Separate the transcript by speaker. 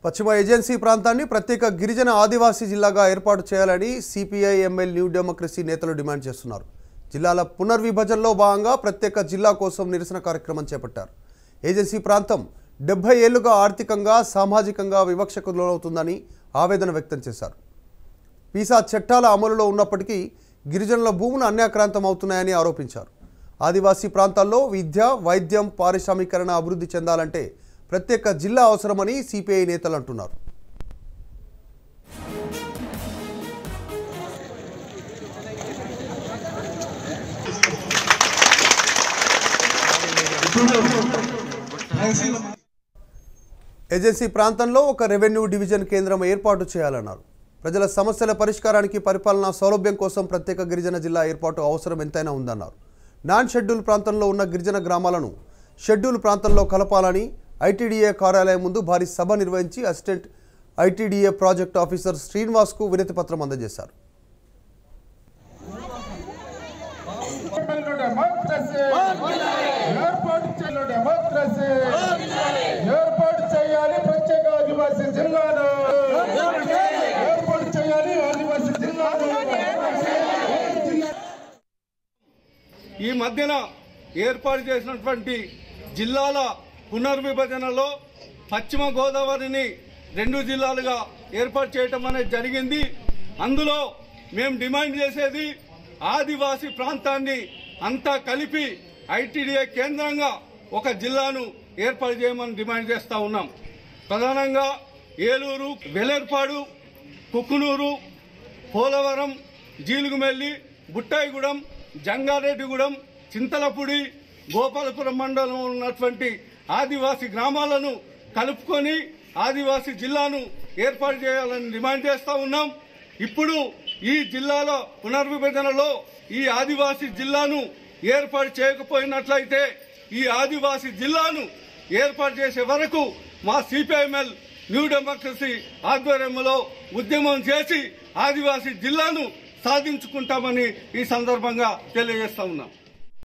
Speaker 1: పశ్చిమ ఏజెన్సీ ప్రాంతాన్ని ప్రత్యేక గిరిజన ఆదివాసీ జిల్లాగా ఏర్పాటు చేయాలని సిపిఐ ఎంఎల్ న్యూ డెమోక్రసీ నేతలు డిమాండ్ చేస్తున్నారు జిల్లాల పునర్విభజనలో భాగంగా ప్రత్యేక జిల్లా కోసం నిరసన కార్యక్రమం చేపట్టారు ఏజెన్సీ ప్రాంతం డెబ్బై ఏళ్లుగా ఆర్థికంగా సామాజికంగా వివక్షకు లోనవుతుందని ఆవేదన వ్యక్తం చేశారు పీసా చట్టాల అమలులో ఉన్నప్పటికీ గిరిజనుల భూములు అన్యాక్రాంతం అవుతున్నాయని ఆరోపించారు ఆదివాసీ ప్రాంతాల్లో విద్య వైద్యం పారిశ్రామీకరణ అభివృద్ధి చెందాలంటే ప్రత్యేక జిల్లా అవసరమని సిపిఐ నేతలు అంటున్నారు ఏజెన్సీ ప్రాంతంలో ఒక రెవెన్యూ డివిజన్ కేంద్రం ఏర్పాటు చేయాలన్నారు ప్రజల సమస్యల పరిష్కారానికి పరిపాలనా సౌలభ్యం కోసం ప్రత్యేక గిరిజన జిల్లా ఏర్పాటు అవసరం ఎంతైనా ఉందన్నారు నాన్ షెడ్యూల్ ప్రాంతంలో ఉన్న గిరిజన గ్రామాలను షెడ్యూల్ ప్రాంతంలో కలపాలని ఐటీడీఏ కార్యాలయం ముందు భారీ సభ నిర్వహించి అసిస్టెంట్ ఐటీడీఏ ప్రాజెక్ట్ ఆఫీసర్ శ్రీనివాస్కు వినతి పత్రం అందజేశారు
Speaker 2: డెమోక్రసీ ఏర్పాటు చేయాలి డెమోక్రసీ ఏర్పాటు చేయాలి ప్రత్యేక ఆదివాసీ జిల్లాను ఏర్పాటు చేయాలి ఆదివాసీ జిల్లాను
Speaker 3: ఈ మధ్యన ఏర్పాటు చేసినటువంటి జిల్లాల పునర్విభజనలో పశ్చిమ గోదావరిని రెండు జిల్లాలుగా ఏర్పాటు చేయటం అనేది జరిగింది అందులో మేము డిమాండ్ చేసేది ఆదివాసీ ప్రాంతాన్ని అంతా కలిపి ఐటీడీఏ కేంద్రంగా ఒక జిల్లాను ఏర్పాటు చేయమని డిమాండ్ చేస్తా ఉన్నాం ప్రధానంగా ఏలూరు వెలేర్పాడు కుక్కునూరు పోలవరం జీలుగుమెల్లి బుట్టాయిగూడెం జంగారెడ్డిగూడెం చింతలపూడి గోపాలపురం మండలంలో ఉన్నటువంటి ఆదివాసీ గ్రామాలను కలుపుకొని ఆదివాసీ జిల్లాను ఏర్పాటు చేయాలని డిమాండ్ చేస్తా ఉన్నాం ఇప్పుడు ఈ జిల్లాలో పునర్విభజనలో ఈ ఆదివాసీ జిల్లాను ఏర్పాటు చేయకపోయినట్లయితే ఈ ఆదివాసీ జిల్లాను ఏర్పాటు చేసే వరకు మా సిపిఐఎంఎల్ న్యూ డెమోక్రసీ ఆధ్వర్యంలో ఉద్యమం చేసి ఆదివాసీ జిల్లాను సాధించుకుంటామని ఈ సందర్భంగా తెలియజేస్తా ఉన్నాం